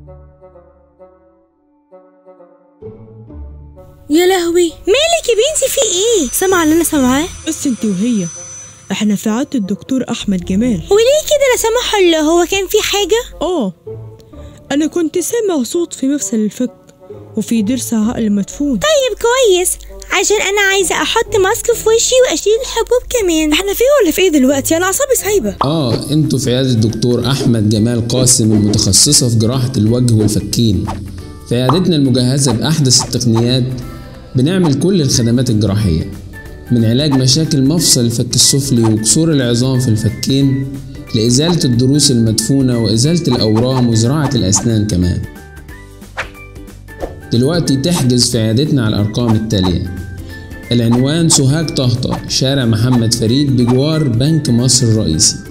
يا لهوي مالك يا بنتي في ايه سامعه اللي انا سامعاه بس انت وهي احنا في عيادة الدكتور احمد جمال وليه كده لا سمح الله هو كان في حاجه اه انا كنت سامع صوت في مفصل الفك وفي ضرس عقل مدفون طيب كويس عشان انا عايزه احط ماسك في وشي واشيل الحبوب كمان احنا فيه ولا في ايه دلوقتي انا اعصابي سايبه اه انتوا في عيادة الدكتور احمد جمال قاسم المتخصصة في جراحة الوجه والفكين في عيادتنا المجهزة بأحدث التقنيات بنعمل كل الخدمات الجراحية من علاج مشاكل مفصل الفك السفلي وكسور العظام في الفكين لإزالة الضروس المدفونة وإزالة الأورام وزراعة الأسنان كمان دلوقتي تحجز في عيادتنا على الأرقام التالية العنوان سوهاج طهطة شارع محمد فريد بجوار بنك مصر الرئيسي